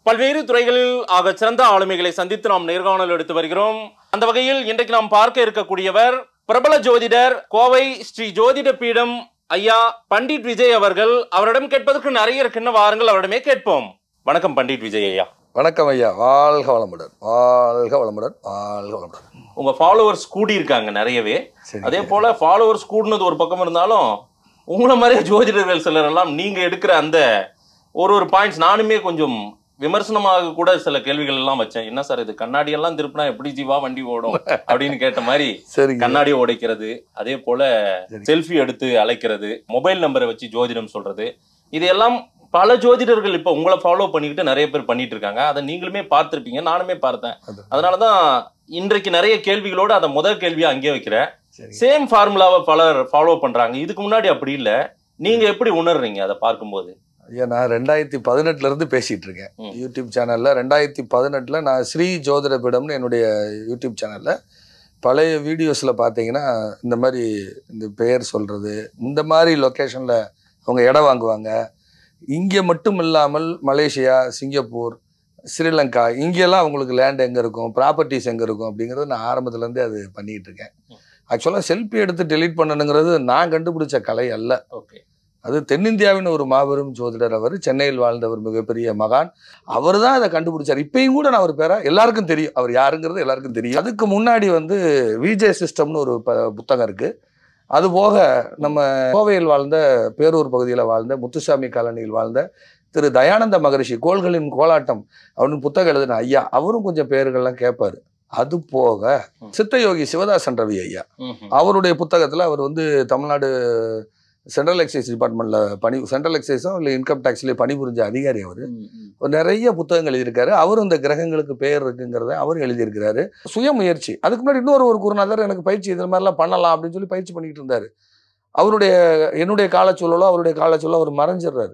பல்வேறு துறைகளில் ஆக சிறந்த ஆளுமைகளை சந்தித்து நாம் நேர்காணல் எடுத்து வருகிறோம் அந்த வகையில் இன்றைக்கு நாம் பார்க்க இருக்கக்கூடியவர் பிரபல ஜோதிடர் கோவை ஸ்ரீ ஜோதிட பீடம் ஐயா பண்டிட் விஜய் அவர்கள் அவரிடம் கேட்பதற்கு நிறைய இருக்கின்ற வாருங்கள் அவரிடமே கேட்போம் வணக்கம் பண்டிட் விஜய் ஐயா வணக்கம் ஐயா வாழ்க வளமுடன் வாழ்க வளமுடன் வாழ்க வளமுடன் உங்க ஃபாலோவர்ஸ் கூடி இருக்காங்க நிறையவே சரி அதே போல ஃபாலோவர்ஸ் கூடுனது ஒரு பக்கம் இருந்தாலும் உங்களை மாதிரியே ஜோதிடர்கள் சிலர் எல்லாம் நீங்க எடுக்கிற அந்த ஒரு ஒரு பாயிண்ட்ஸ் நானுமே கொஞ்சம் விமர்சனமாக கூட சில கேள்விகள் எல்லாம் வச்சேன் என்ன சார் இது கண்ணாடி எல்லாம் திருப்பினா எப்படி ஜீவா வண்டி ஓடும் அப்படின்னு கேட்ட மாதிரி சரிங்க கண்ணாடி உடைக்கிறது அதே போல சரி. செல்ஃபி எடுத்து அழைக்கிறது மொபைல் நம்பரை வச்சு ஜோதிடம் சொல்றது இதெல்லாம் பல ஜோதிடர்கள் இப்ப உங்களை ஃபாலோ பண்ணிக்கிட்டு நிறைய பேர் பண்ணிட்டு இருக்காங்க அதை நீங்களுமே பார்த்திருப்பீங்க நானுமே பார்த்தேன் அது. அதனாலதான் இன்றைக்கு நிறைய கேள்விகளோட அதை முதல் கேள்வியா அங்கேயே வைக்கிறேன் சரி சேம் ஃபார்முலாவை பலர் ஃபாலோ பண்றாங்க இதுக்கு முன்னாடி அப்படி இல்ல நீங்க எப்படி உணர்றீங்க அதை பார்க்கும்போது ஐயா நான் ரெண்டாயிரத்தி பதினெட்டுல இருந்து பேசிட்டு இருக்கேன் ம். யூடியூப் சேனல்ல ரெண்டாயிரத்தி பதினெட்டுல நான் ஸ்ரீ ஜோதிட பீடம்னு என்னுடைய யூடியூப் சேனல்ல பழைய வீடியோஸ்ல பார்த்தீங்கன்னா இந்த மாதிரி இந்த பெயர் சொல்றது இந்த மாதிரி லொக்கேஷன்ல அவங்க இடம் வாங்குவாங்க இங்கே மட்டும் இல்லாமல் மலேசியா சிங்கப்பூர் ஸ்ரீலங்கா இங்கெல்லாம் அவங்களுக்கு லேண்ட் எங்கே இருக்கும் ப்ராப்பர்ட்டிஸ் எங்கே இருக்கும் அப்படிங்கிறது நான் ஆரம்பத்துலேருந்தே அது பண்ணிட்டு இருக்கேன் ஆக்சுவலாக செல்ஃபி எடுத்து டெலீட் பண்ணணுங்கிறது நான் கண்டுபிடிச்ச கலை அல்ல ஓகே அது தென்னிந்தியாவின் ஒரு மாபெரும் ஜோதிடர் அவர் சென்னையில் வாழ்ந்தவர் மிகப்பெரிய மகான் அவர் தான் அதை கண்டுபிடிச்சார் இப்பயும் கூட நான் அவர் பேரை எல்லாருக்கும் தெரியும் அவர் யாருங்கிறது எல்லாருக்கும் தெரியும் அதுக்கு முன்னாடி வந்து விஜே சிஸ்டம்னு ஒரு ப புத்தகம் இருக்கு அது போக நம்ம கோவையில் வாழ்ந்த பேரூர் பகுதியில் வாழ்ந்த முத்துசாமி காலனியில் வாழ்ந்த திரு தயானந்த மகரிஷி கோள்களின் கோலாட்டம் அப்படின்னு புத்தகம் எழுதின ஐயா அவரும் கொஞ்சம் பேர்கள்லாம் கேட்பாரு அது போக சித்தயோகி சிவதாசன் ரவி ஐயா அவருடைய புத்தகத்தில் அவர் வந்து தமிழ்நாடு சென்ட்ரல் எக்ஸைஸ் டிபார்ட்மெண்ட்ல பணி சென்ட்ரல் எக்ஸைஸோ இல்லை இன்கம் டேக்ஸ்லேயே பணிபுரிஞ்ச அதிகாரி அவர் நிறைய புத்தகங்கள் எழுதியிருக்காரு அவரும் இந்த கிரகங்களுக்கு பெயர் இருக்குங்கிறத அவரும் எழுதியிருக்கிறாரு சுயமுயற்சி அதுக்கு முன்னாடி இன்னொரு ஒரு குருநாதர் எனக்கு பயிற்சி இது மாதிரிலாம் பண்ணலாம் அப்படின்னு சொல்லி பயிற்சி பண்ணிட்டு இருந்தாரு அவருடைய என்னுடைய காலச்சூழலோ அவருடைய காலச்சூழலோ அவர் மறைஞ்சிடுறாரு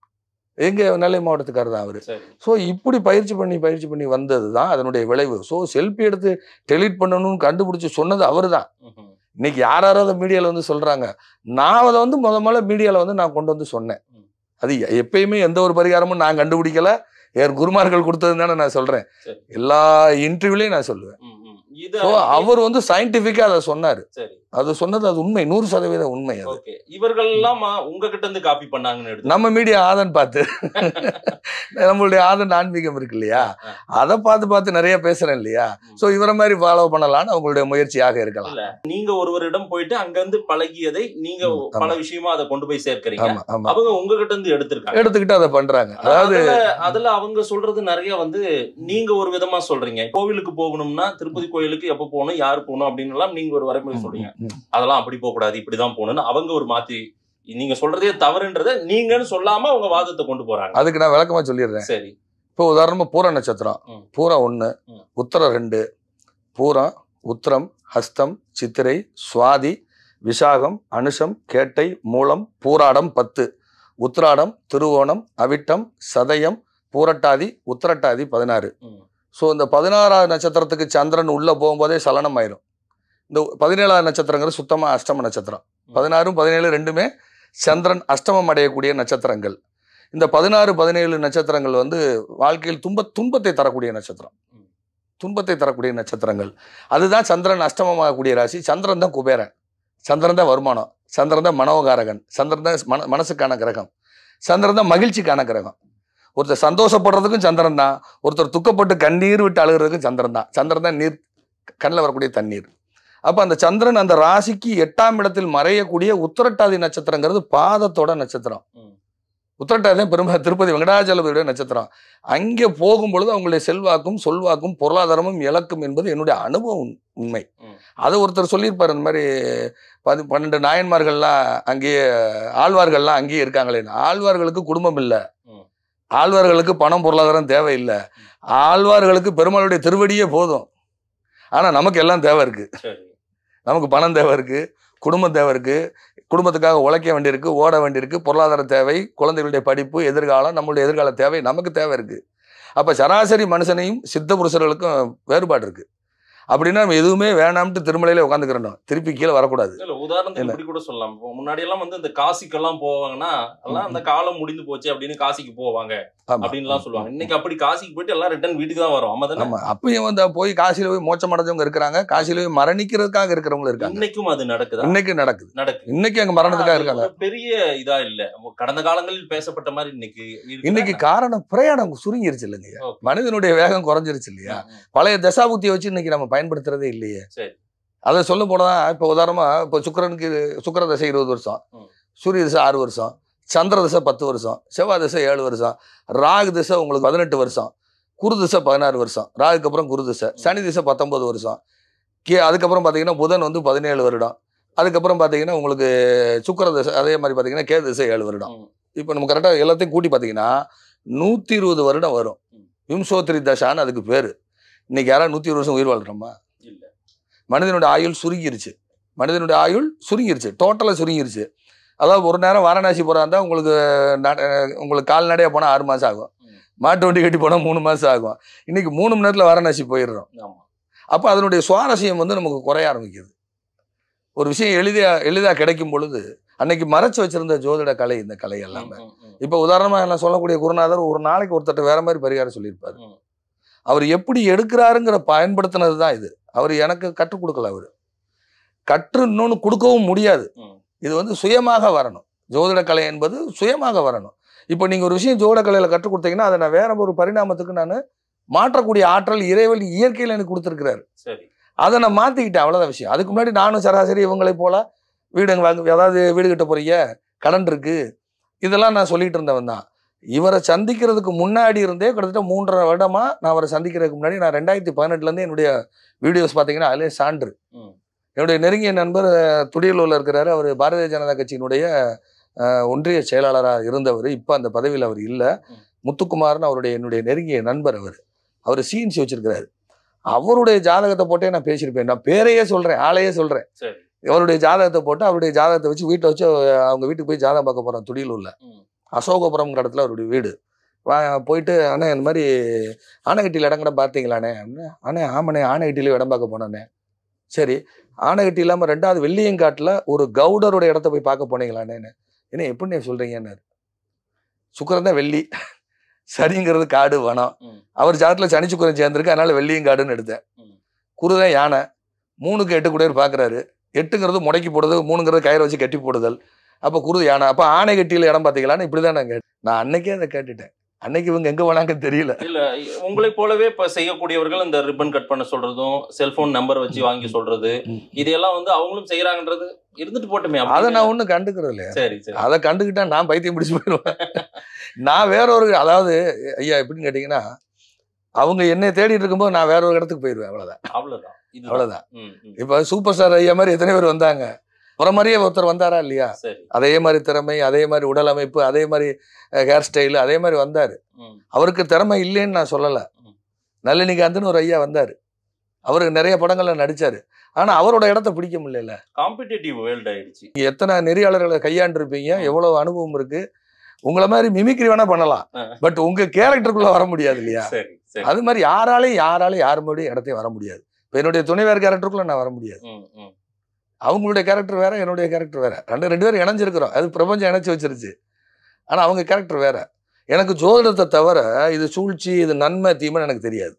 எங்க நெல்லை மாவட்டத்துக்காரர் தான் அவர் சரி ஸோ இப்படி பயிற்சி பண்ணி பயிற்சி பண்ணி வந்தது தான் அதனுடைய விளைவு ஸோ செல்ஃபி எடுத்து டெலீட் பண்ணணும்னு கண்டுபிடிச்சு சொன்னது அவர் தான் ம்ஹும். இன்னைக்கு யார் யாராவது மீடியாவில் வந்து சொல்றாங்க நான் அதை வந்து முத முதல்ல மீடியாவில் வந்து நான் கொண்டு வந்து சொன்னேன் ம். அது எ- எப்பயுமே எந்த ஒரு பரிகாரமும் நான் கண்டுபிடிக்கல என் குருமார்கள் கொடுத்ததுன்னு தானே நான் சொல்றேன் சரி. எல்லா இன்டர்வியூலையும் நான் சொல்லுவேன் ம், ம். இது ஸோ அவர் வந்து சயின்டிஃபிக்காக அதை சொன்னார் சரி அது சொன்னது அது உண்மை நூறு சதவீதம் உண்மை அது ஓகே இவர்கள் எல்லாம் உங்ககிட்ட இருந்து காப்பி பண்ணாங்கன்னு எடுத்து நம்ம மீடியா ஆதன் பார்த்து நம்மளுடைய ஆதன் ஆன்மீகம் இருக்கு இல்லையா ஆ. அதை பார்த்து பார்த்து நிறைய பேசுறேன் இல்லையா ம். ஸோ இவரை மாதிரி ஃபாலோ பண்ணலாம்னு அவங்களுடைய முயற்சியாக இருக்கலாம் இல்ல நீங்க ஒருவரிடம் போயிட்டு அங்க இருந்து பழகியதை நீங்க ம், ஆமா. பல விஷயமா அதை கொண்டு போய் சேர்க்கறீங்க ஆமா ஆமா அவங்க உங்ககிட்ட இருந்து எடுத்திருக்காங்க எடுத்துக்கிட்டு அதை பண்றாங்க அதாவது அதுல அதுல அவங்க சொல்றது நிறைய வந்து நீங்க ஒரு விதமா சொல்றீங்க கோவிலுக்கு போகணும்னா திருப்பதி கோயிலுக்கு எப்ப போகணும் யார் போகணும் அப்படின்னு எல்லாம் நீங்க ஒரு வரைமுறை சொல்றீங்க ம், ம். அதெல்லாம் அப்படி போக கூடாது இப்படிதான் போகணும்னு அவங்க ஒரு மாத்தி நீங்க சொல்றதே தவறுன்றத நீங்கன்னு சொல்லாம அவங்க வாதத்தை கொண்டு போறாங்க அதுக்கு நான் விளக்கமா சொல்லிடுறேன் சரி இப்போ உதாரணமா பூர நட்சத்திரம் ம். பூரம் ஒன்று ம். உத்தரம் ரெண்டு பூரம் உத்திரம் ஹஸ்தம் சித்திரை சுவாதி விசாகம் அனுஷம் கேட்டை மூலம் பூராடம் பத்து உத்திராடம் திருவோணம் அவிட்டம் சதயம் பூரட்டாதி உத்திரட்டாதி பதினாறு ம். ஸோ இந்த பதினாறாவது நட்சத்திரத்துக்கு சந்திரன் உள்ள போகும்போதே சலனம் ஆயிரும் இந்த பதினேழாவது நட்சத்திரங்கிறது சுத்தமா அஷ்டம நட்சத்திரம் பதினாறும் பதினேழு ரெண்டுமே சந்திரன் அஷ்டமம் அடையக்கூடிய நட்சத்திரங்கள் இந்த பதினாறு பதினேழு நட்சத்திரங்கள் வந்து வாழ்க்கையில் துன்ப துன்பத்தை தரக்கூடிய நட்சத்திரம் ம். துன்பத்தை தரக்கூடிய நட்சத்திரங்கள் அதுதான் சந்திரன் அஷ்டமமாகக்கூடிய ராசி சந்திரன் தான் குபேரன் சந்திரன் தான் வருமானம் சந்திரன் தான் மனோகாரகன் சந்திரன் தான் மன மனசுக்கான கிரகம் சந்திரன் தான் மகிழ்ச்சிக்கான கிரகம் ஒருத்தர் சந்தோஷப்படுறதுக்கும் சந்திரன் தான் ஒருத்தர் துக்கப்பட்டு கண்ணீர் விட்டு அழுகிறதுக்கும் சந்திரன் தான் சந்திரன் தான் நீர் கண்ணில் வரக்கூடிய தண்ணீர் அப்போ அந்த சந்திரன் அந்த ராசிக்கு எட்டாம் இடத்தில் மறையக்கூடிய உத்திரட்டாதி நட்சத்திரங்கிறது பாதத்தோட நட்சத்திரம் ம். உத்திரட்டாதி தான் பெருமை திருப்பதி வெங்கடாச்சலபதியுடைய நட்சத்திரம் அங்கே போகும் பொழுது அவங்களுடைய செல்வாக்கும் சொல்வாக்கும் பொருளாதாரமும் இழக்கும் என்பது என்னுடைய அனுபவம் உண்மை ம். அதை ஒருத்தர் சொல்லியிருப்பார் இந்த மாதிரி பதி பன்னெண்டு நாயன்மார்கள்லாம் அங்கேயே ஆழ்வார்கள்லாம் அங்கேயே இருக்காங்களேன்னு ஆழ்வார்களுக்கு குடும்பம் இல்லை ம். ஆழ்வார்களுக்கு பணம் பொருளாதாரம் தேவையில்லை ஆழ்வார்களுக்கு பெருமாளுடைய திருவடியே போதும் ஆனால் நமக்கு எல்லாம் தேவை இருக்கு சரி நமக்கு பணம் தேவை இருக்கு குடும்பம் தேவை இருக்கு குடும்பத்துக்காக உழைக்க வேண்டியிருக்கு ஓட வேண்டியிருக்கு பொருளாதார தேவை குழந்தைகளுடைய படிப்பு எதிர்காலம் நம்மளுடைய எதிர்கால தேவை நமக்கு தேவை இருக்கு அப்ப சராசரி மனுஷனையும் சித்த புருஷர்களுக்கும் வேறுபாடு இருக்கு அப்படின்னா நம்ம எதுவுமே வேணாம்ட்டு திருமலையில உட்காந்துக்கிறோம் திருப்பி கீழே வரக்கூடாது இல்ல உதாரணத்துக்கு என்ன? இப்படி கூட சொல்லலாம் இப்போ முன்னாடி எல்லாம் வந்து இந்த காசிக்கெல்லாம் போவாங்கன்னா எல்லாம் அந்த காலம் முடிந்து போச்சு அப்படின்னு காசிக்கு போவாங்க ஆமா. அப்படின்லாம் சொல்லுவாங்க இன்னைக்கு அப்படி காசிக்கு போயிட்டு எல்லாம் ரிட்டர்ன் வீட்டுக்கு தான் வரும் ஆமா தானே ஆமா அப்பயும் வந்து போய் காசியில போய் மோட்சம் அடைஞ்சவங்க இருக்கிறாங்க காசியில போய் மரணிக்கிறதுக்காக இருக்கிறவங்க இருக்காங்க இன்னைக்கும் அது நடக்குதா இன்னைக்கு நடக்குது நடக்குது இன்னைக்கு அங்க மரணத்துக்காக ஆனா, அது இருக்காங்க ஒரு பெரிய இதா இல்ல கடந்த காலங்களில் பேசப்பட்ட மாதிரி இன்னைக்கு இருக்குதா இன்னைக்கு என்ன? காரணம் பிரயாணம் சுருங்கிருச்சு இல்லைங்க Okay. மனிதனுடைய வேகம் குறைஞ்சிருச்சு இல்லையா ம், ம். பழைய தசாபுத்தியை வச்சு இன்னைக்கு நம்ம பயன்படுத்துறதே இல்லையே சரி. அதை சொல்ல போனா இப்போ உதாரணமா இப்போ சுக்கிரனுக்கு சுக்கிர தசை இருபது வருஷம் ம். சூரிய தசை ஆறு வருஷம் சந்திர தசை பத்து வருஷம் செவ்வாய் தசை ஏழு வருஷம் ராகு திசை உங்களுக்கு பதினெட்டு வருஷம் குரு திசை பதினாறு வருஷம் ராகுக்கு அப்புறம் குரு திசை சனி திசை பத்தொன்பது வருஷம் கே அதுக்கப்புறம் பார்த்தீங்கன்னா புதன் வந்து பதினேழு வருடம் அதுக்கப்புறம் பார்த்தீங்கன்னா உங்களுக்கு சுக்கிர திசை அதே மாதிரி பார்த்தீங்கன்னா கே திசை ஏழு வருடம் ம். இப்போ நம்ம கரெக்டாக எல்லாத்தையும் கூட்டி பார்த்தீங்கன்னா நூற்றி இருபது வருடம் வரும் ம். விம்சோத்திரி தசான்னு அதுக்கு பேர் இன்னைக்கு யாராவது நூற்றி இருபது வருஷம் உயிர் வாழ்கிறோமா இல்ல மனிதனுடைய ஆயுள் சுருங்கிருச்சு மனிதனுடைய ஆயுள் சுருங்கிருச்சு டோட்டலாக சுருங்கிருச்சு அதாவது ஒரு நேரம் வாரணாசி போகிறா இருந்தால் உங்களுக்கு நட- உங்களுக்கு கால்நடையாக போனால் ஆறு மாதம் ஆகும் ம். மாட்டு வண்டி கட்டி போனால் மூணு மாதம் ஆகும் இன்னைக்கு மூணு மணி நேரத்தில் வாரணாசி போயிடுறோம் ஆமா அப்போ அதனுடைய சுவாரஸ்யம் வந்து நமக்கு குறைய ஆரம்பிக்குது ஒரு விஷயம் எளிதாக எளிதாக கிடைக்கும் பொழுது அன்னைக்கு மறைச்சு வச்சிருந்த ஜோதிட கலை இந்த கலை எல்லாமே ம், ம், ம். இப்போ உதாரணமாக நான் சொல்லக்கூடிய குருநாதர் ஒரு நாளைக்கு ஒருத்தட்ட வேற மாதிரி பரிகாரம் சொல்லியிருப்பாரு ம். அவர் எப்படி எடுக்கிறாருங்கிற பயன்படுத்தினது தான் இது அவர் எனக்கு கற்றுக் கொடுக்கல அவர் கற்று இன்னொன்று கொடுக்கவும் முடியாது ம். இது வந்து சுயமாக வரணும் ஜோதிட கலை என்பது சுயமாக வரணும் இப்போ நீங்கள் ஒரு விஷயம் ஜோதிட கலையில் கற்றுக் கொடுத்தீங்கன்னா அதை நான் வேற ஒரு பரிணாமத்துக்கு நான் மாற்றக்கூடிய ஆற்றல் இறைவன் இயற்கையில் எனக்கு கொடுத்துருக்கிறாரு சரி அதை நான் மாற்றிக்கிட்டேன் அவ்வளோதான் விஷயம் அதுக்கு முன்னாடி நானும் சராசரி இவங்களை போல வீடு வாங்க அதாவது வீடு கட்ட போறீங்க கடன் இருக்கு இதெல்லாம் நான் சொல்லிட்டு இருந்தவன் தான் இவரை சந்திக்கிறதுக்கு முன்னாடி இருந்தே கிட்டத்தட்ட மூன்றரை வருடமா நான் அவரை சந்திக்கிறதுக்கு முன்னாடி நான் ரெண்டாயிரத்தி பதினெட்டுலேருந்து என்னுடைய வீடியோஸ் பார்த்தீங்கன்னா அதிலே சான்று ம். என்னுடைய நெருங்கிய நண்பர் அஹ், துடியலூர்ல இருக்கிறாரு அவர் பாரதிய ஜனதா கட்சியினுடைய அஹ், ஒன்றிய செயலாளராக இருந்தவர் இப்போ அந்த பதவியில் அவர் இல்லை ம். முத்துக்குமார்னு அவருடைய என்னுடைய நெருங்கிய நண்பர் அவர் அவர் சிஎன்சி வச்சிருக்கிறாரு அவருடைய ஜாதகத்தை போட்டே நான் பேசியிருப்பேன் நான் பேரையே சொல்றேன் ஆளையே சொல்றேன் சரி அவருடைய ஜாதகத்தை போட்டு அவருடைய ஜாதகத்தை வச்சு வீட்டை வச்சு அஹ், அவங்க வீட்டுக்கு போய் ஜாதகம் பார்க்க போறோம் துடியலூர்ல ம். அசோகபுரம் இடத்துல அவருடைய வீடு வா போயிட்டு அண்ணே இந்த மாதிரி ஆனைக்கட்டியில் இடம் கூட பார்த்தீங்களாண்ணே அப்படின்னா, அண்ணே ஆமாண்ணே ஆனைக்கட்டியில் இடம் பார்க்க போனேண்ணே சரி ஆனைக்கட்டி இல்லாமல் ரெண்டாவது வெள்ளியங்காட்டில் ஒரு கவுடரோட இடத்த போய் பார்க்க போனீங்களாண்ணே என்ன எப்படிண்ணே சொல்கிறீங்கன்னாரு சுக்கரன் தான் வெள்ளி சரிங்கிறது காடு வனம் ம். அவர் ஜாதத்தில் சனி சுக்கரன் சேர்ந்திருக்கு அதனால வெள்ளியங்காடுன்னு எடுத்தேன் ம். குரு தான் யானை மூணுக்கு எட்டு கூட பார்க்குறாரு எட்டுங்கிறது முடக்கி போடுறது மூணுங்கிறது கயிறை வச்சு கட்டி போடுதல் அப்போ குரு யானை அப்போ ஆனை கட்டியில் இடம் பார்த்தீங்களான்னு இப்படி தான் நான் கேட்டேன் நான் அன்னைக்கே அதை கேட்டுட்டேன் அன்னைக்கு இவங்க எங்கே போனாங்கன்னு தெரியல இல்ல உங்களை போலவே இப்ப செய்யக்கூடியவர்கள் இந்த ரிப்பன் கட் பண்ண சொல்றதும் செல்போன் நம்பர் வச்சு வாங்கி சொல்றது இதெல்லாம் வந்து அவங்களும் செய்யறாங்கன்றது இருந்துட்டு போட்டுமே அதை அப்படின்னு. நான் ஒன்றும் கண்டுக்கிறது இல்லையா சரி சரி அதை கண்டுக்கிட்டா நான் பைத்தியம் பிடிச்சு போயிடுவேன் நான் வேற ஒரு அதாவது ஐயா எப்படின்னு கேட்டிங்கன்னா அவங்க என்னை தேடிட்டு இருக்கும்போது நான் வேற ஒரு இடத்துக்கு போயிடுவேன் அவ்வளோதான் அவ்வளவுதான் இது அவ்வளோதான் ம், ம். இப்போ சூப்பர் ஸ்டார் ஐயா மாதிரி எத்தனை பேர் வந்தாங்க அப்புறம் மாதிரியே ஒருத்தர் வந்தாரா இல்லையா சரி அதே மாதிரி திறமை அதே மாதிரி உடல் அமைப்பு அதே மாதிரி ஹேர் ஸ்டைல் அதே மாதிரி வந்தார் ம், அவருக்கு திறமை இல்லைன்னு நான் சொல்லலை ம். நளினிகாந்த்னு ஒரு ஐயா வந்தார் அவருக்கு நிறைய படங்கள்ல நடிச்சாரு ஆனா அவரோட இடத்த பிடிக்க முடியல காம்படிட்டிவ் வேர்ல்ட் ஆயிடுச்சு நீங்க எத்தனை நெறியாளர்களை கையாண்டிருப்பீங்க எவ்வளவு அனுபவம் இருக்கு உங்களை மாதிரி மிமிக்ரி வேணா பண்ணலாம் ஆ. பட் உங்க கேரக்டருக்குள்ள வர முடியாது இல்லையா சரி சரி அது மாதிரி யாராலையும் யாராலையும் யார் மறுபடியும் இடத்தையும் வர முடியாது இப்போ என்னுடைய துணைவேர் கேரக்டருக்குள்ள நான் வர முடியாது ம், ம். அவங்களுடைய கேரக்டர் வேற என்னுடைய கேரக்டர் வேற ரெண்டு ரெண்டு பேரும் இணைஞ்சிருக்கிறோம் அது பிரபஞ்சம் இணைச்சு வச்சிருச்சு ஆனா அவங்க கேரக்டர் வேற எனக்கு ஜோதிடத்தை தவிர இது சூழ்ச்சி இது நன்மை தீமைன்னு எனக்கு தெரியாது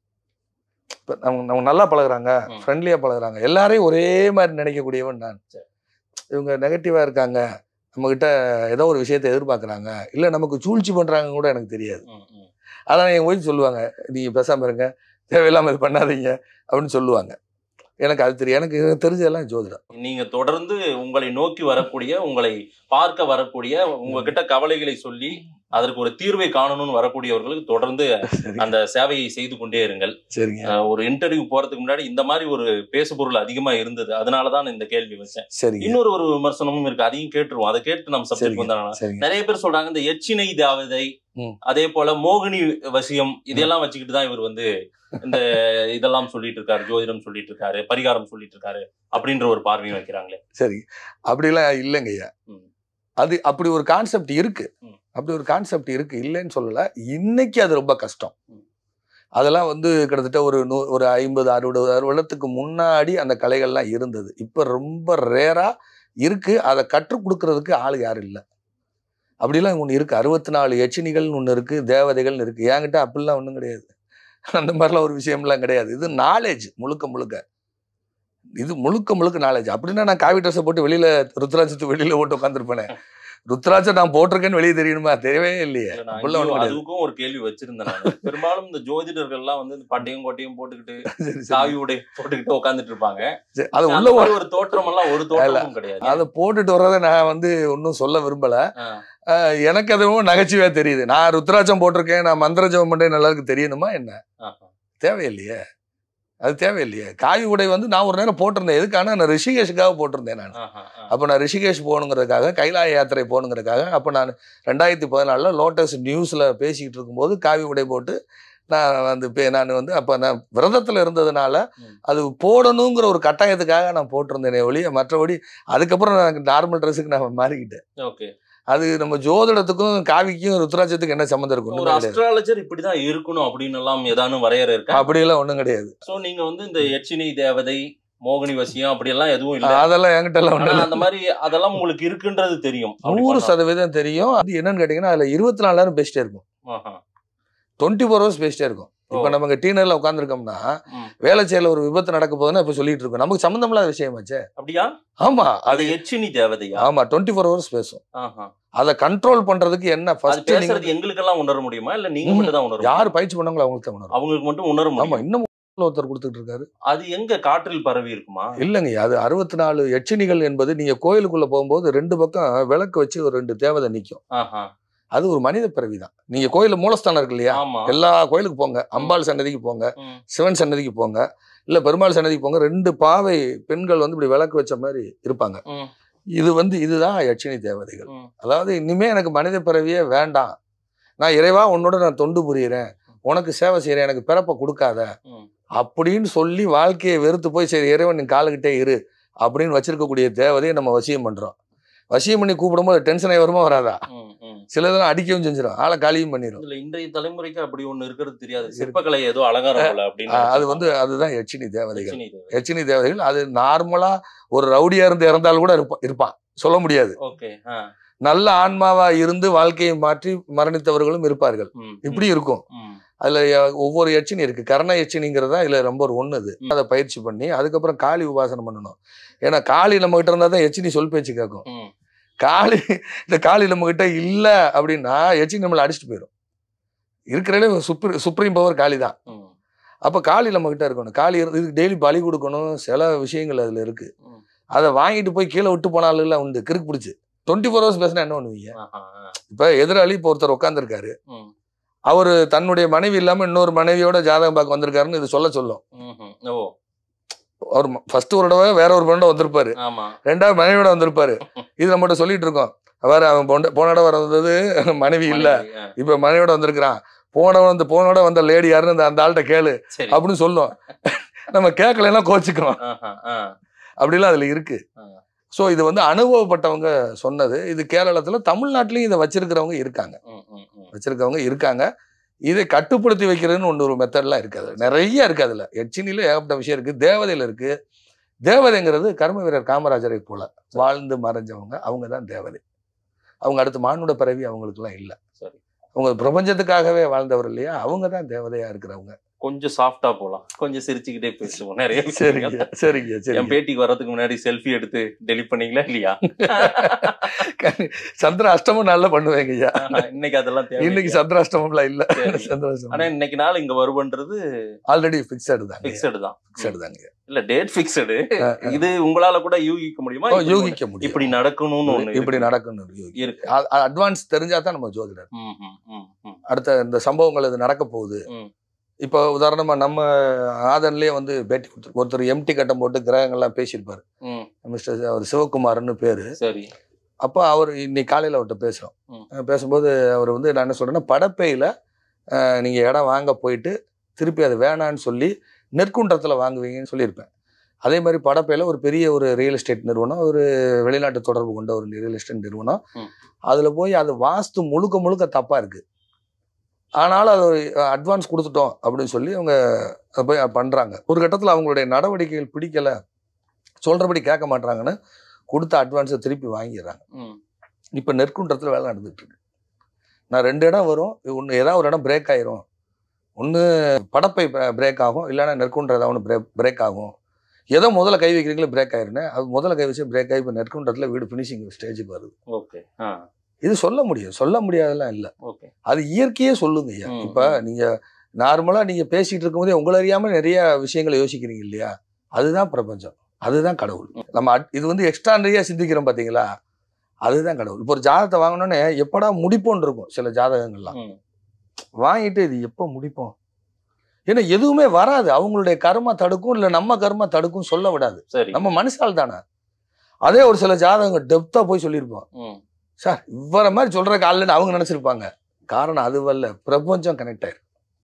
இப்போ அவங்க அவங்க நல்லா பழகுறாங்க ம். ஃப்ரெண்ட்லியாக பழகுறாங்க எல்லாரையும் ஒரே மாதிரி நினைக்கக்கூடியவன் நான் சரி. இவங்க நெகட்டிவாக இருக்காங்க நம்மக்கிட்ட ஏதோ ஒரு விஷயத்தை எதிர்பார்க்குறாங்க இல்லை நமக்கு சூழ்ச்சி பண்ணுறாங்க கூட எனக்கு தெரியாது ம், ம். அதான் என் ஒய்ஃப் சொல்லுவாங்க நீங்கள் பேசாமல் இருங்க தேவையில்லாமல் இது பண்ணாதீங்க அப்படின்னு சொல்லுவாங்க எனக்கு அது தெரியும் எனக்கு எனக்கு தெரிஞ்சதெல்லாம் ஜோதிடம் நீங்க தொடர்ந்து உங்களை நோக்கி வரக்கூடிய உங்களை பார்க்க வரக்கூடிய உங்ககிட்ட கவலைகளை சொல்லி அதற்கு ஒரு தீர்வை காணணும்னு வரக்கூடியவர்களுக்கு தொடர்ந்து சரி அந்த சேவையை செய்து கொண்டே இருங்கள் சரிங்க அஹ் ஒரு இன்டர்வியூ போறதுக்கு முன்னாடி இந்த மாதிரி ஒரு பேசுபொருள் அதிகமா இருந்தது அதனாலதான் இந்த கேள்வி வச்சேன் சரிங்க இன்னொரு ஒரு விமர்சனமும் இருக்கு அதையும் கேட்டுருவோம் அதை கேட்டு நம்ம சப்ஜெக்ட் சரிங்க. வந்தாங்க சரிங்க நிறைய பேர் சொல்றாங்க இந்த எச்சினை தாவதை ம். அதே போல மோகினி வசியம் இதெல்லாம் வச்சுக்கிட்டு தான் இவர் வந்து இந்த இதெல்லாம் சொல்லிட்டு இருக்காரு ஜோதிடம் சொல்லிட்டு இருக்காரு பரிகாரம் சொல்லிட்டு இருக்காரு அப்படின்ற ஒரு பார்வையும் வைக்கிறாங்களே சரி அப்படிலாம் இல்லைங்க ஐயா ம். அது அப்படி ஒரு கான்செப்ட் இருக்கு ம். அப்படி ஒரு கான்செப்ட் இருக்கு இல்லைன்னு சொல்லல இன்னைக்கு அது ரொம்ப கஷ்டம் ம். அதெல்லாம் வந்து கிட்டத்தட்ட ஒரு நூ ஒரு ஐம்பது அறுபது வருடத்துக்கு முன்னாடி அந்த கலைகள்லாம் இருந்தது இப்போ ரொம்ப ரேராக இருக்குது அதை கற்றுக் கொடுக்கறதுக்கு ஆள் யாரும் இல்லை அப்படிலாம் ஒன்று இருக்குது அறுபத்தி நாலு எச்சினிகள்னு ஒன்று இருக்குது தேவதைகள்னு இருக்குது என்கிட்ட அப்படிலாம் ஒன்றும் கிடையாது அந்த மாதிரிலாம் ஒரு விஷயம்லாம் கிடையாது இது நாலேஜ் முழுக்க முழுக்க இது முழுக்க முழுக்க நாலேஜ் அப்படின்னா நான் காவி ட்ரெஸ்ஸை போட்டு வெளியில ருத்ராட்சத்து வெளியில போட்டு உட்காந்துருப்பேனே ருத்ராட்சம் நான் போட்டிருக்கேன்னு வெளியே தெரியுமா தெரியவே இல்லையே இல்ல, நான் அப்படிலாம் ஐயோ, ஒண்ணும் கிடையாது. அதுக்கும் ஒரு கேள்வி வச்சிருந்தேன் நானு. பெரும்பாலும் இந்த ஜோதிடர்கள் எல்லாம் வந்து இந்த பட்டையும் கோட்டையும் போட்டுக்கிட்டு சரி, சரி. காவி உடை போட்டுக்கிட்டு உட்காந்துட்டு இருப்பாங்க சரி, அது அந்த உள்ள வ- மாதிரி ஒரு தோற்றம் எல்லாம் ஒரு தோற்றமும் கிடையாது அதை போட்டுட்டு வர்றதை நான் வந்து ஒன்றும் சொல்ல விரும்பல ஆ, அஹ் எனக்கு அதுவும் நகைச்சுவையா தெரியுது நான் ருத்ராட்சம் போட்டிருக்கேன் நான் மந்திர ஜபம் பண்றேன் எல்லாருக்கும் தெரியணுமா என்ன ஆஹா. தேவையில்லையே அது தேவையில்லையே காவி உடை வந்து நான் ஒரு நேரம் போட்டிருந்தேன் எதுக்கான நான் ரிஷிகேஷுக்காக போட்டிருந்தேன் நான் ஆஹா, ஆ. அப்போ நான் ரிஷிகேஷ் போகணுங்கிறதுக்காக கைலாய யாத்திரை போகணுங்கிறதுக்காக அப்போ நான் ரெண்டாயிரத்தி பதினாலில் லோட்டஸ் நியூஸில் பேசிக்கிட்டு இருக்கும்போது காவி உடை போட்டு நான் வந்து பே- நான் வந்து அப்போ நான் விரதத்தில் இருந்ததுனால ம். அது போடணுங்கிற ஒரு கட்டாயத்துக்காக நான் போட்டிருந்தேனே ஒழிய மற்றபடி அதுக்கப்புறம் நான் நார்மல் ட்ரெஸ்ஸுக்கு நான் மாறிக்கிட்டேன் ஓகே அது நம்ம ஜோதிடத்துக்கும் காவிக்கும் ருத்ராட்சத்துக்கும் என்ன சம்மந்தம் இருக்கும் ஒரு ஒண்ணும் கிடையாது அஸ்ட்ராலஜர் இப்படிதான் இருக்கணும் அப்படின்னு எல்லாம் ஏதானும் வரையறை இருக்கா அப்படியெல்லாம் ஒன்றும் கிடையாது சோ நீங்க வந்து இந்த எச்சினி தேவதை மோகினி வசியம் அப்படி எல்லாம் எதுவும் இல்ல அதெல்லாம் என்கிட்ட எல்லாம் ஒன்றும் ஆனா அந்த மாதிரி அதெல்லாம் உங்களுக்கு இருக்குன்றது தெரியும் அப்படி நூறு பண்ணா. சதவீதம் தெரியும் அது என்னன்னு கேட்டிங்கன்னா அதில் இருபத்தி நாலு நேரம் பெஸ்ட்டே இருக்கும் ஆஹா. டுவெண்ட்டி ஃபோர் ஹவர்ஸ் பெஸ்ட்டே இருக்கும் இப்போ ஓ. நமக்கு டீனர்ல உட்காந்துருக்கோம்னா ம். வேலைச்சேரில் ஒரு விபத்து நடக்க போதுன்னா இப்போ சொல்லிட்டு இருக்கோம் நமக்கு சம்மந்தம் இல்லாத விஷயமாச்சே அப்படியா ஆமா அது அது எச்சினி தேவதையா ஆமா டுவெண்ட்டி ஃபோர் ஹவர்ஸ் பேசும் ஆஹா. அதை கண்ட்ரோல் பண்றதுக்கு என்ன அது ஃபர்ஸ்ட் பேசுறது நீங்க எங்களுக்கெல்லாம் உணர முடியுமா இல்ல நீங்க ம். மட்டும் தான் உணர யார் முடியுமா? பயிற்சி பண்ணாங்களோ அவங்களுக்கு தான் உணரும் அவங்களுக்கு மட்டும் உணர ஆமா முடியும் இன்னும் ஒருத்தர் கொடுத்துட்டு இருக்காரு அது எங்க காற்றில் பரவி இருக்குமா இல்லைங்க அது அறுபத்தி நாலு எச்சினிகள் என்பது நீங்க கோயிலுக்குள்ள போகும்போது ரெண்டு பக்கம் விளக்கு வச்சு ஒரு ரெண்டு தேவதை நிக்கும் ஆஹா. அது ஒரு மனித பிறவி தான் நீங்க கோயில மூலஸ்தானம் இருக்கு இல்லையா ஆமா எல்லா கோயிலுக்கு போங்க அம்பாள் சன்னதிக்கு போங்க ம். சிவன் சன்னதிக்கு போங்க இல்ல பெருமாள் சன்னதிக்கு போங்க ரெண்டு பாவை பெண்கள் வந்து இப்படி விளக்கு வச்ச மாதிரி இருப்பாங்க ம். இது வந்து இதுதான் யட்சினி தேவதைகள் ம். அதாவது இனிமே எனக்கு மனித பிறவியே வேண்டாம் நான் இறைவா உன்னோட நான் தொண்டு புரியுறேன் உனக்கு சேவை செய்யறேன் எனக்கு பிறப்பை கொடுக்காத ம். அப்படின்னு சொல்லி வாழ்க்கையை வெறுத்து போய் சரி இறைவன் நீ காலுக்கிட்டே இரு அப்படின்னு வச்சிருக்கக்கூடிய தேவதையை நம்ம வசியம் பண்றோம் வசியம் பண்ணி கூப்பிடும்போது டென்ஷன் ஆகி வருமா வராதா ம், ம். சிலதெல்லாம் அடிக்கவும் செஞ்சிடும் ஆளை காலியும் பண்ணிடும் இதுல இன்றைய தலைமுறைக்கு அப்படி ஒண்ணு இருக்கிறது தெரியாது சிற்பக்கலை ஏதோ அலங்காரம் போல அப்படின்னு அது வந்து அதுதான் யட்சினி தேவதைகள் எச்சினி தேவதை. யட்சினி தேவதைகள் அது நார்மலா ஒரு ரவுடியா இருந்து இறந்தாலும் கூட இருப்பா- இருப்பான் சொல்ல முடியாது ஓகே ஆ. நல்ல ஆன்மாவா இருந்து வாழ்க்கையை மாற்றி மரணித்தவர்களும் இருப்பார்கள் ம், இப்படி இருக்கும் ம். அதுல ய- ஒவ்வொரு எச்சினி இருக்கு கர்ண எச்சினிங்கிறதா இதுல ரொம்ப ஒரு ஒண்ணு இது அதை பயிற்சி பண்ணி அதுக்கப்புறம் காளி உபாசனம் பண்ணணும் ஏன்னா காளி நம்ம கிட்ட இருந்தா தான் எச்சினி சொல் பேச்சு கேட்கும் ம். காளி இந்த காளி நம்ம கிட்ட இல்ல அப்படின்னா எச்சினி நம்மளை அடிச்சுட்டு போயிடும் இருக்கிறதே சுப்ரீ சுப்ரீம் பவர் காளி தான் ம். அப்ப காளி நம்ம கிட்ட இருக்கணும் காளி இருந்து- இதுக்கு டெய்லி பலி கொடுக்கணும் சில விஷயங்கள் அதுல இருக்கு ம். அதை வாங்கிட்டு போய் கீழே விட்டு போனாலும் உண்டு கிறுக்கு பிடிச்சு டுவெண்ட்டி ஃபோர் ஹவர்ஸ் பேசினா என்ன பண்ணுவீங்க ஆஹா, ஆ. இப்ப எதிராளி இப்போ ஒருத்தர் உட்காந்துருக்காரு ம். அவர் தன்னுடைய மனைவி இல்லாம இன்னொரு மனைவியோட ஜாதகம் பார்க்க வந்திருக்காருன்னு இது சொல்ல சொல்லும் ம்ஹும். ஓ அவர் ஃபர்ஸ்ட் ஒரு தடவை வேற ஒரு பொண்ணோட வந்திருப்பாரு ஆமா ரெண்டாவது மனைவியோட வந்திருப்பாரு இது நம்மகிட்ட சொல்லிட்டு இருக்கோம் வேற அவன் பொண்ட போன தடவை வந்தது மனைவி இல்ல மனைவி, ஆ. இப்ப மனைவியோட வந்திருக்கிறான் போன வந்து போனோட வந்த லேடி யாருன்னு அந்த- அந்த ஆள்கிட்ட கேளு சரி அப்படின்னு சொல்லும் நம்ம கேட்கலன்னா கோச்சிக்கிறோம் ஆஹா, ஆ. அப்படிலாம் அதுல இருக்கு ஆ. ஸோ இது வந்து அனுபவப்பட்டவங்க சொன்னது இது கேரளத்துல தமிழ்நாட்டிலையும் இதை வச்சிருக்கிறவங்க இருக்காங்க ம், ம், ம். வச்சிருக்கவங்க இருக்காங்க இதை கட்டுப்படுத்தி வைக்கிறதுன்னு ஒன்று ஒரு மெத்தட்லாம் இருக்காது நிறைய இருக்கு அதுல எச்சினில ஏகப்பட்ட விஷயம் இருக்கு தேவதையில இருக்கு தேவதைங்கிறது கர்ம வீரர் காமராஜரை போல வாழ்ந்து மறைஞ்சவங்க அவங்க தான் தேவதை அவங்க அடுத்து மானுட பிறவி அவங்களுக்குலாம் இல்லை சரி. அவங்க பிரபஞ்சத்துக்காகவே வாழ்ந்தவர் இல்லையா அவங்க தான் தேவதையா இருக்கிறவங்க கொஞ்சம் சாஃப்டா போலாம் கொஞ்சம் சிரிச்சுக்கிட்டே பேசுவோம் நிறைய சரிங்க விஷயங்கள். சரிங்க என் சரிங்க பேட்டிக்கு வர்றதுக்கு முன்னாடி செல்ஃபி எடுத்து டெலிட் பண்ணீங்களா இல்லையா சந்திர அஷ்டமம் நாள்ல பண்ணுவேங்க ஐயா ஆஹா, இன்னைக்கு அதெல்லாம் தேவை இன்னைக்கு சந்திராஷ்டமம்லாம் இல்ல சரி. சந்திராஷ்டமம் ஆனா இன்னைக்கு நாள் இங்க வருவன்றது ஆல்ரெடி பிக்சடு தாங்க பிக்சடு தான் பிக்சடு தாங்க இல்ல டேட் பிக்சடு ஆ, இது உங்களால கூட யூகிக்க முடியுமா ஓ, இப்படி யூகிக்க முடியும் இப்படி நடக்கணும்னு ஒண்ணு இப்படி இருக்கு. நடக்கணும் யூகி இருக்கு அட்வான்ஸ் தெரிஞ்சா தான் நம்ம ஜோதிடர் ம், ம், ம், ம், அடுத்த இந்த சம்பவங்கள் இது நடக்க போகுது ம். இப்போ உதாரணமா நம்ம ஆதன்லயே வந்து பேட்டி கொடுத்துரு ஒருத்தர் எம்டி கட்டம் போட்டு கிரகங்கள்லாம் பேசியிருப்பாரு ம், மிஸ்டர் அவர் சிவகுமார்னு பேரு சரி அப்போ அவர் இன்னைக்கு காலையில அவர்கிட்ட பேசுறோம் ம். அஹ் பேசும்போது அவர் வந்து நான் என்ன சொல்றேன்னா படப்பையில அஹ், நீங்க இடம் வாங்க போயிட்டு திருப்பி அது வேணான்னு சொல்லி நெற்குன்றத்துல வாங்குவீங்கன்னு சொல்லியிருப்பேன் அதே மாதிரி படப்பையில ஒரு பெரிய ஒரு ரியல் எஸ்டேட் நிறுவனம் ஒரு வெளிநாட்டு தொடர்பு கொண்ட ஒரு ரியல் எஸ்டேட் நிறுவனம் ம். அதுல போய் அது வாஸ்து முழுக்க முழுக்க தப்பா இருக்கு ஆனாலும் அது அட்வான்ஸ் கொடுத்துட்டோம் அப்படின்னு சொல்லி அவங்க அதை போய் பண்றாங்க ஒரு கட்டத்தில் அவங்களுடைய நடவடிக்கைகள் பிடிக்கல சொல்றபடி கேட்க மாட்டாங்கன்னு கொடுத்த அட்வான்ஸை திருப்பி வாங்கிடுறாங்க ம். இப்போ நெற்குன்றத்தில் வேலை நடந்துட்டு இருக்கு நான் ரெண்டு இடம் வரும் ஒன்று ஏதாவது ஒரு இடம் பிரேக் ஆயிரும் ஒன்று படப்பை பிரேக் ஆகும் இல்லைன்னா நெற்குன்ற ஏதாவது ஒன்று பிரேக் பிரேக் ஆகும் எதோ முதல்ல கை வைக்கிறீங்களோ பிரேக் ஆயிருன்னு அது முதல்ல கை வச்சு பிரேக் ஆகி இப்போ நெற்குன்றத்தில் வீடு ஃபினிஷிங் ஸ்டேஜுக்கு வருது ஓகே ஆ இது சொல்ல முடியும் சொல்ல முடியாதெல்லாம் இல்லை ஓகே அது இயற்கையே சொல்லுங்க ஐயா ம், இப்போ ம். நீங்க நார்மலா நீங்க பேசிட்டு இருக்கும்போதே உங்களை அறியாம நிறைய விஷயங்களை யோசிக்கிறீங்க இல்லையா அதுதான் பிரபஞ்சம் அதுதான் கடவுள் நம்ம அட்- இது வந்து எக்ஸ்ட்ரானரியா சிந்திக்கிறோம் பாத்தீங்களா அதுதான் கடவுள் இப்போ ஒரு ஜாதகத்தை வாங்கினோன்னே எப்படா முடிப்போன்னு இருக்கும் சில ஜாதகங்கள்லாம் ம். வாங்கிட்டு இது எப்போ முடிப்போம் ஏன்னா எதுவுமே வராது அவங்களுடைய கர்மா தடுக்கும் இல்லை நம்ம கர்மா தடுக்கும் சொல்ல விடாது சரி நம்ம மனுஷால் தானே அதே ஒரு சில ஜாதகங்கள் டெப்தா போய் சொல்லியிருப்போம் ம். சார் இவரை மாதிரி சொல்ற காலில் அவங்க நினைச்சிருப்பாங்க காரணம் அதுவல்ல பிரபஞ்சம் கனெக்ட் ஆயிருக்கு